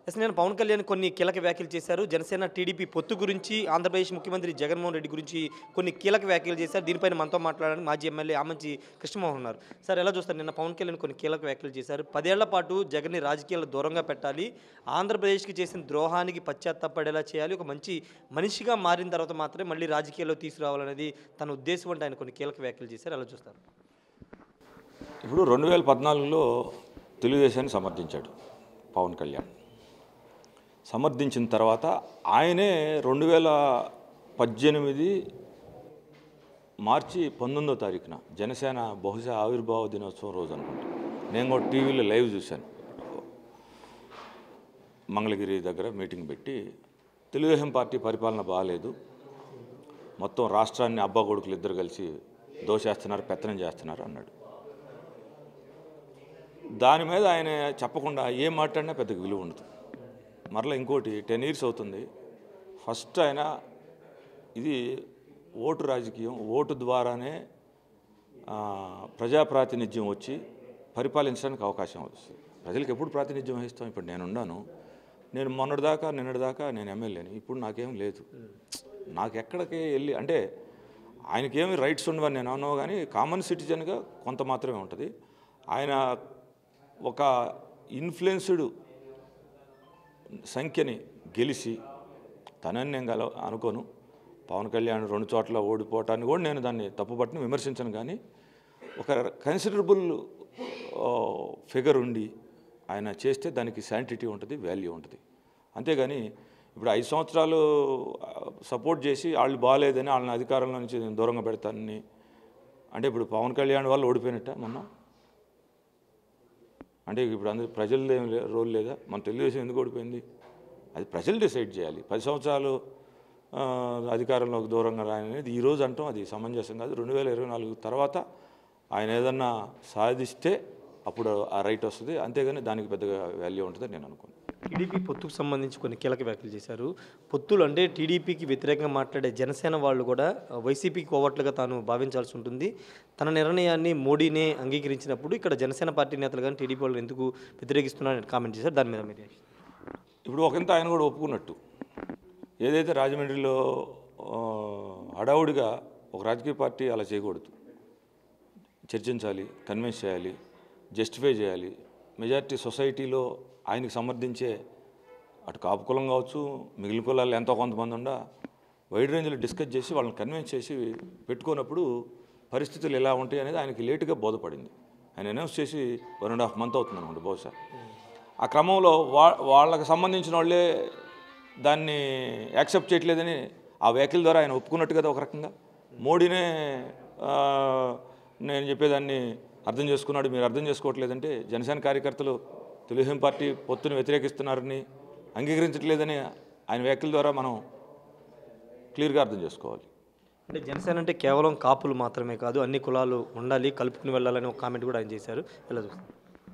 Yes నేను పవన్ కళ్యాణ్ కొన్ని కీలక వ్యాఖ్యలు చేశారు జనసేన టీడీపీ పొత్తు గురించి ఆంధ్రప్రదేశ్ ముఖ్యమంత్రి జగన్మోహన్ రెడ్డి గురించి కొన్ని కీలక వ్యాఖ్యలు చేశారు దీనిపైన మనతో మాట్లాడడానికి మాజీ ఎమ్మెల్యే ఆమంచి కృష్ణమోహన్ ఉన్నారు సార్ ఎలా చూస్తారు నిన్న పవన్ కళ్యాణ్ కొన్ని కీలక వ్యాఖ్యలు చేశారు పదేళ్ల పాటు జగన్ని రాజకీయాలు దూరంగా పెట్టాలి ఆంధ్రప్రదేశ్కి చేసిన ద్రోహానికి పశ్చాత్తాపడేలా చేయాలి ఒక మంచి మనిషిగా మారిన తర్వాత మాత్రమే మళ్ళీ రాజకీయాల్లో తీసుకురావాలనేది తన ఉద్దేశం అంటే ఆయన కొన్ని కీలక వ్యాఖ్యలు చేశారు ఎలా చూస్తారు ఇప్పుడు రెండు వేల పద్నాలుగులో తెలుగుదేశాన్ని సమర్థించాడు పవన్ కళ్యాణ్ సమర్థించిన తర్వాత ఆయనే రెండు వేల పద్దెనిమిది మార్చి పంతొమ్మిదో తారీఖున జనసేన బహుశా ఆవిర్భావ దినోత్సవం రోజు అనుకుంటా నేను కూడా టీవీలో లైవ్ చూశాను మంగళగిరి దగ్గర మీటింగ్ పెట్టి తెలుగుదేశం పార్టీ పరిపాలన బాగాలేదు మొత్తం రాష్ట్రాన్ని అబ్బా కొడుకులు ఇద్దరు కలిసి దోషేస్తున్నారు పెత్తనం చేస్తున్నారు అన్నాడు దాని మీద ఆయన చెప్పకుండా ఏం మాట్లాడినా పెద్దగా విలువ ఉండదు మరలా ఇంకోటి టెన్ ఇయర్స్ అవుతుంది ఫస్ట్ ఆయన ఇది ఓటు రాజకీయం ఓటు ద్వారానే ఆ, ప్రజాప్రాతినిధ్యం వచ్చి పరిపాలించడానికి అవకాశం వస్తుంది ప్రజలకు ఎప్పుడు ప్రాతినిధ్యం వహిస్తాం ఇప్పుడు నేనున్నాను నేను మొన్నటిదాకా నిన్నటిదాకా నేను ఎమ్మెల్యేని ఇప్పుడు నాకేం లేదు నాకు ఎక్కడికి వెళ్ళి అంటే ఆయనకేమి రైట్స్ ఉండవని నేను అన్నావు కానీ కామన్ సిటిజన్గా కొంత మాత్రమే ఉంటుంది ఆయన ఒక ఇన్ఫ్లుయెన్స్డ్ సంఖ్యని గెలిచి తనని నేను గల అనుకోను పవన్ కళ్యాణ్ రెండు చోట్ల ఓడిపోవటాన్ని కూడా నేను దాన్ని తప్పుపట్టిన విమర్శించను కానీ ఒక కన్సిడరబుల్ ఫిగర్ ఉండి ఆయన చేస్తే దానికి శాంటిటీ ఉంటుంది వాల్యూ ఉంటుంది అంతేగాని ఇప్పుడు ఐదు సంవత్సరాలు సపోర్ట్ చేసి వాళ్ళు బాగాలేదని వాళ్ళని అధికారంలో నుంచి నేను దూరంగా పెడతానని అంటే ఇప్పుడు పవన్ కళ్యాణ్ వాళ్ళు ఓడిపోయినట్ట మొన్న అంటే ఇప్పుడు అందరు ప్రజలది ఏం లే- రోల్ లేదా మన తెలుగుదేశం ఎందుకు ఓడిపోయింది అది ప్రజలు డిసైడ్ చేయాలి పది సంవత్సరాలు ఆ, అధికారంలోకి దూరంగా రాయనేది ఈ రోజు అంటాం అది సమంజసం కాదు రెండు వేల ఇరవై నాలుగు తర్వాత ఆయన ఏదన్నా సాధిస్తే అప్పుడు ఆ రైట్ వస్తుంది అంతేగాని దానికి పెద్దగా వాల్యూ ఉంటుందని నేను అనుకోను టీడీపీ పొత్తుకు సంబంధించి కొన్ని కీలక వ్యాఖ్యలు చేశారు పొత్తులు అంటే టీడీపీకి వ్యతిరేకంగా మాట్లాడే జనసేన వాళ్ళు కూడా ఆ, వైసీపీకి కోవట్లుగా తాను భావించాల్సి ఉంటుంది తన నిర్ణయాన్ని మోడీనే అంగీకరించినప్పుడు ఇక్కడ జనసేన పార్టీ నేతలు కానీ టీడీపీ వాళ్ళు ఎందుకు వ్యతిరేకిస్తున్నారని కామెంట్ చేశారు దాని మీద మీరు ఇప్పుడు ఒకంత ఆయన కూడా ఒప్పుకున్నట్టు ఏదైతే రాజమండ్రిలో ఆ, హడావుడిగా ఒక రాజకీయ పార్టీ అలా చేయకూడదు చర్చించాలి కన్విన్స్ చేయాలి జస్టిఫై చేయాలి మెజారిటీ సొసైటీలో ఆయనకి సమర్థించే అటు కాపు కులం కావచ్చు మిగిలిన కులాలు ఎంతో కొంతమంది ఉండా వైడ్ రేంజ్లో డిస్కస్ చేసి వాళ్ళని కన్విన్స్ చేసి పెట్టుకున్నప్పుడు పరిస్థితులు ఎలా ఉంటాయి అనేది ఆయనకి లేటుగా బోధపడింది ఆయన అనౌన్స్ చేసి వన్ అండ్ హాఫ్ మంత్ అవుతుంది అనుకోండి బహుశా ఆ క్రమంలో వా వాళ్ళకి సంబంధించిన వాళ్ళే దాన్ని యాక్సెప్ట్ చేయట్లేదని ఆ వ్యాఖ్యల ద్వారా ఆయన ఒప్పుకున్నట్టు కదా ఒక రకంగా మోడీనే ఆ, నేను చెప్పేదాన్ని అర్థం చేసుకున్నాడు మీరు అర్థం చేసుకోవట్లేదంటే జనసేన కార్యకర్తలు తెలుగుదేశం పార్టీ పొత్తుని వ్యతిరేకిస్తున్నారని అంగీకరించట్లేదని ఆయన వ్యాఖ్యల ద్వారా మనం క్లియర్గా అర్థం చేసుకోవాలి అంటే జనసేన అంటే కేవలం కాపులు మాత్రమే కాదు అన్ని కులాలు ఉండాలి కలుపుకుని వెళ్ళాలని ఒక కామెంట్ కూడా ఆయన చేశారు ఎలా చూస్తారు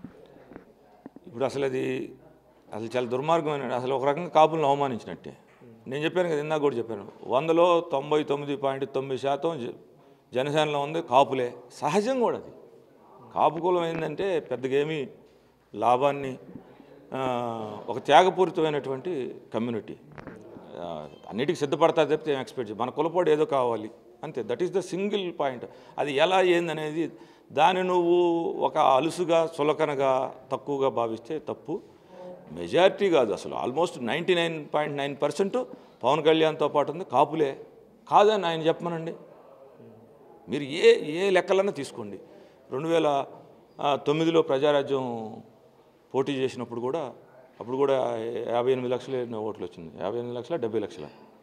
ఇప్పుడు అసలు అది అసలు చాలా దుర్మార్గమైన అసలు ఒక రకంగా కాపులను అవమానించినట్టే నేను చెప్పాను కదా ఇందాక కూడా చెప్పాను వందలో తొంభై తొమ్మిది పాయింట్ తొమ్మిది శాతం జ- జనసేనలో ఉంది కాపులే సహజం కూడా అది కాపు కులం ఏంటంటే పెద్దగా ఏమీ లాభాన్ని ఆ, ఒక త్యాగపూరితమైనటువంటి కమ్యూనిటీ ఆ, అన్నిటికీ సిద్ధపడతా చెప్తే ఏం ఎక్స్పెక్ట్ చేయ మన కులపోడు ఏదో కావాలి అంతే that is the single point అది ఎలా ఏందనేది దాన్ని నువ్వు ఒక అలుసుగా చులకనగా తక్కువగా భావిస్తే తప్పు మెజారిటీ కాదు అసలు almost ninety nine point nine percent Pawan కళ్యాణ్తో పాటు ఉంది కాపులే కాదని ఆయన చెప్పమనండి మీరు ఏ ఏ లెక్కలన్నా తీసుకోండి రెండు వేల ఆ, తొమ్మిదిలో ప్రజారాజ్యం పోటీ చేసినప్పుడు కూడా అప్పుడు కూడా యాభై ఎనిమిది లక్షల ఎన్నో ఓట్లు వచ్చింది యాభై ఎనిమిది లక్షల డెబ్బై లక్షల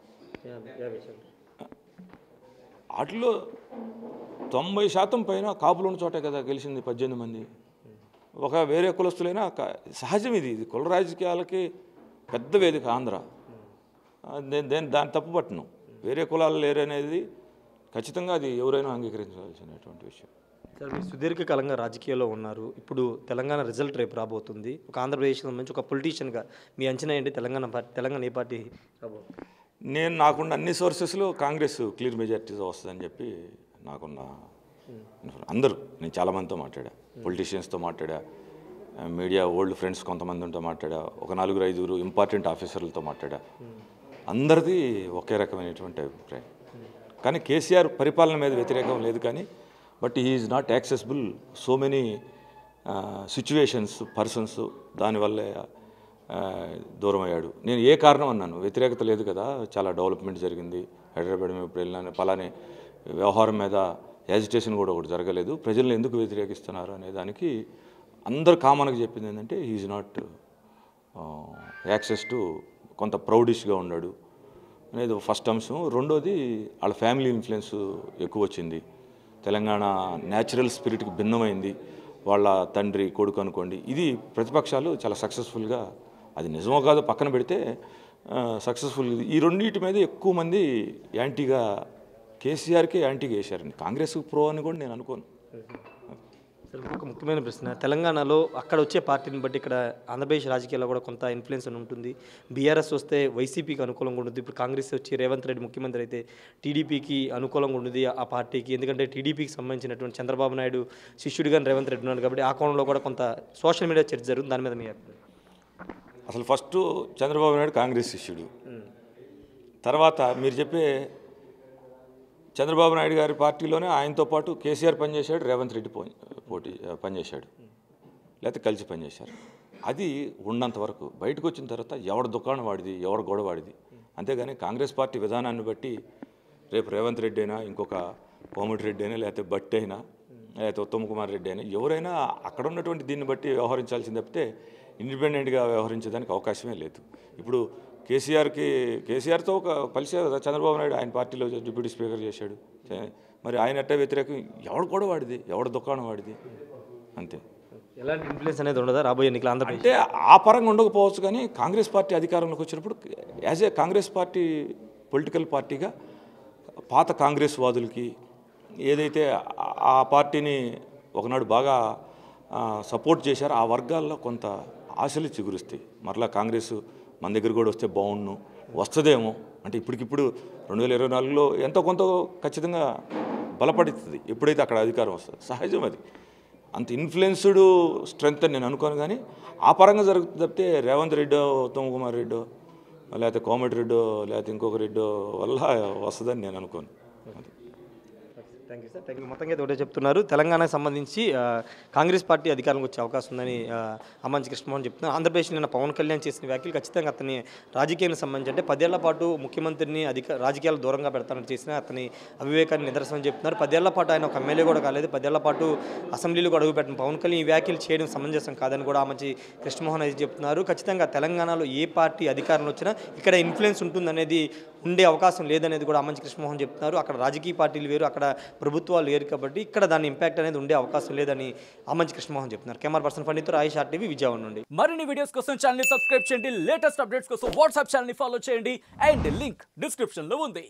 వాటిలో తొంభై శాతం పైన కాపులు ఉన్న చోటే కదా గెలిచింది పద్దెనిమిది మంది ఒక వేరే కులస్తులైనా క- సహజం ఇది ఇది కుల రాజకీయాలకి పెద్ద వేదిక ఆంధ్ర ఆ, నేను నేను దాన్ని తప్పుపట్టను వేరే కులాలు లేరనేది ఖచ్చితంగా అది ఎవరైనా అంగీకరించాల్సినటువంటి విషయం సార్ మీరు సుదీర్ఘకాలంగా రాజకీయాల్లో ఉన్నారు ఇప్పుడు తెలంగాణ రిజల్ట్ రేపు రాబోతుంది ఒక ఆంధ్రప్రదేశ్ సంబంధించి ఒక పొలిటీషియన్గా మీ అంచనా ఏంటి తెలంగాణ పార్టీ తెలంగాణ ఏ పార్టీ రాబోతుంది నేను నాకున్న అన్ని సోర్సెస్లో కాంగ్రెస్ క్లియర్ మెజార్టీతో వస్తుందని చెప్పి నాకున్న అందరూ నేను చాలామందితో మాట్లాడా పొలిటీషియన్స్తో మాట్లాడా మీడియా ఓల్డ్ ఫ్రెండ్స్ కొంతమందితో మాట్లాడా ఒక నలుగురు ఐదుగురు ఇంపార్టెంట్ ఆఫీసర్లతో మాట్లాడా అందరిది ఒకే రకమైనటువంటి అభిప్రాయం కానీ కేసీఆర్ పరిపాలన మీద వ్యతిరేకం లేదు కానీ but is not accessible so many situations persons దానివల్లే ఆ, దూరం అయ్యాడు నేను ఏ కారణం అన్నాను వ్యతిరేకత లేదు కదా చాలా డెవలప్మెంట్ జరిగింది హైదరాబాద్ మేము ఇప్పుడు వెళ్ళినాను పలానే వ్యవహారం మీద యాజిటేషన్ కూడా ఒకటి జరగలేదు ప్రజలను ఎందుకు వ్యతిరేకిస్తున్నారు అనే దానికి అందరు కామన్గా చెప్పింది ఏంటంటే ఈజ్ నాట్ యాక్సెస్ టు కొంత ప్రౌడిష్గా ఉన్నాడు అనేది ఫస్ట్ అంశం రెండోది వాళ్ళ ఫ్యామిలీ ఇన్ఫ్లుయెన్స్ ఎక్కువ వచ్చింది తెలంగాణ న్యాచురల్ స్పిరిట్కి భిన్నమైంది వాళ్ళ తండ్రి కొడుకు అనుకోండి ఇది ప్రతిపక్షాలు చాలా సక్సెస్ఫుల్గా అది నిజమో కాదో పక్కన పెడితే సక్సెస్ఫుల్ ఈ రెండింటి మీద ఎక్కువ మంది యాంటీగా కేసీఆర్కే యాంటీగా వేశారండి కాంగ్రెస్ ప్రో అని కూడా నేను అనుకోను సార్ ఇంకొక ముఖ్యమైన ప్రశ్న తెలంగాణలో అక్కడ వచ్చే పార్టీని బట్టి ఇక్కడ ఆంధ్రప్రదేశ్ రాజకీయాల్లో కూడా కొంత ఇన్ఫ్లుయెన్స్ అని ఉంటుంది బీఆర్ఎస్ వస్తే వైసీపీకి అనుకూలంగా ఉంటుంది ఇప్పుడు కాంగ్రెస్ వచ్చి రేవంత్ రెడ్డి ముఖ్యమంత్రి అయితే టీడీపీకి అనుకూలంగా ఉంటుంది ఆ పార్టీకి ఎందుకంటే టీడీపీకి సంబంధించినటువంటి చంద్రబాబు నాయుడు శిష్యుడిగా రేవంత్ రెడ్డి ఉన్నాడు కాబట్టి ఆ కోణంలో కూడా కొంత సోషల్ మీడియా చర్చ జరుగుతుంది దాని మీద మీ అభిప్రాయం అసలు ఫస్ట్ చంద్రబాబు నాయుడు కాంగ్రెస్ శిష్యుడు తర్వాత మీరు చెప్పే చంద్రబాబు నాయుడు గారి పార్టీలోనే ఆయనతో పాటు కేసీఆర్ పనిచేశాడు రేవంత్ రెడ్డి పో- పోటీ పనిచేశాడు లేకపోతే కలిసి పనిచేశారు అది ఉన్నంత వరకు బయటకు వచ్చిన తర్వాత ఎవడ దుకాణం వాడిది ఎవడ గొడవ వాడిది అంతేగాని కాంగ్రెస్ పార్టీ విధానాన్ని బట్టి రేపు రేవంత్ రెడ్డి అయినా ఇంకొక కోమటిరెడ్డి అయినా లేకపోతే బట్టి అయినా లేకపోతే ఉత్తమ్ కుమార్ రెడ్డి అయినా ఎవరైనా అక్కడ ఉన్నటువంటి దీన్ని బట్టి వ్యవహరించాల్సింది తప్పితే ఇండిపెండెంట్గా వ్యవహరించడానికి అవకాశమే లేదు ఇప్పుడు కేసీఆర్కి కేసీఆర్తో ఒక కలిసే కదా చంద్రబాబు నాయుడు ఆయన పార్టీలో డిప్యూటీ స్పీకర్ చేశాడు చే- మరి ఆయన అట్టే వ్యతిరేకం ఎవడు కూడా వాడిది ఎవడ దుకాణం వాడిది అంతే ఎలాంటి ఇన్ఫ్లుయెన్స్ అనేది ఉండదా రాబోయే ఎన్నికలు ఆంధ్రప్రదేశ్ అంటే ఆ పరంగా ఉండకపోవచ్చు కానీ కాంగ్రెస్ పార్టీ అధికారంలోకి వచ్చినప్పుడు as a Congress party political పార్టీగా పాత కాంగ్రెస్ వాదులకి ఏదైతే ఆ- ఆ పార్టీని ఒకనాడు బాగా ఆ, సపోర్ట్ చేశారో ఆ వర్గాల్లో కొంత ఆశలు చిగురుస్తాయి మరలా కాంగ్రెస్ మన దగ్గర కూడా వస్తే బాగుండు వస్తుందేమో అంటే ఇప్పటికిప్పుడు రెండు వేల ఇరవై నాలుగులో ఎంతో కొంత ఖచ్చితంగా బలపడుతుంది ఎప్పుడైతే అక్కడ అధికారం వస్తుంది సహజం అది అంత ఇన్ఫ్లుయెన్స్డ్ స్ట్రెంగ్త్ అని నేను అనుకోను కానీ ఆ పరంగా జరుగుతుంది తప్పితే రేవంత్ రెడ్డో ఉత్తమ్ కుమార్ రెడ్డో లేకపోతే కోమటి రెడ్డో లేకపోతే ఇంకొక రెడ్డో వల్ల వస్తుందని నేను అనుకోను అది. Thank you sir thank you మొత్తంగా అయితే ఒకటే చెప్తున్నారు తెలంగాణకు సంబంధించి ఆ, కాంగ్రెస్ పార్టీ అధికారంలోకి వచ్చే అవకాశం ఉందని ఆ, అమ్మంచి కృష్ణమోహన్ చెప్తున్నారు ఆంధ్రప్రదేశ్ నిన్న పవన్ కళ్యాణ్ చేసిన వ్యాఖ్యలు ఖచ్చితంగా అతని రాజకీయానికి సంబంధించి అంటే పదేళ్ల పాటు ముఖ్యమంత్రిని అధిక రాజకీయాలు దూరంగా పెడతానని చేసిన అతని అవివేకాన్ని నిదర్శనం చెప్తున్నారు పదేళ్ల పాటు ఆయన ఒక ఎమ్మెల్యే కూడా కాలేదు పదేళ్ల పాటు అసెంబ్లీలో కూడా అడుగుపెట్టిన పవన్ కళ్యాణ్ ఈ వ్యాఖ్యలు చేయడం సమంజసం కాదని కూడా ఆమంచి కృష్ణమోహన్ అయితే చెప్తున్నారు ఖచ్చితంగా తెలంగాణలో ఏ పార్టీ అధికారంలో వచ్చినా ఇక్కడ ఇన్ఫ్లుయెన్స్ ఉంటుందనేది ఉండే అవకాశం లేదనేది కూడా అమ్మంచి కృష్ణమోహన్ చెప్తున్నారు అక్కడ రాజకీయ పార్టీలు వేరు అక్కడ ప్రభుత్వాలు వేరు కాబట్టి ఇక్కడ దాని ఇంపాక్ట్ అనేది ఉండే అవకాశం లేదని అమ్మంచి కృష్ణమోహన్ చెప్తున్నారు camera person Pandit Rayesh RTV Vijayawada నుండి మరిన్ని వీడియోస్ కోసం ఛానల్ ని సబ్స్క్రైబ్ చేయండి లేటెస్ట్ అప్డేట్స్ కోసం వాట్సాప్ ఛానల్ ని ఫాలో చేయండి అండ్ లింక్ డిస్క్రిప్షన్ లో ఉంది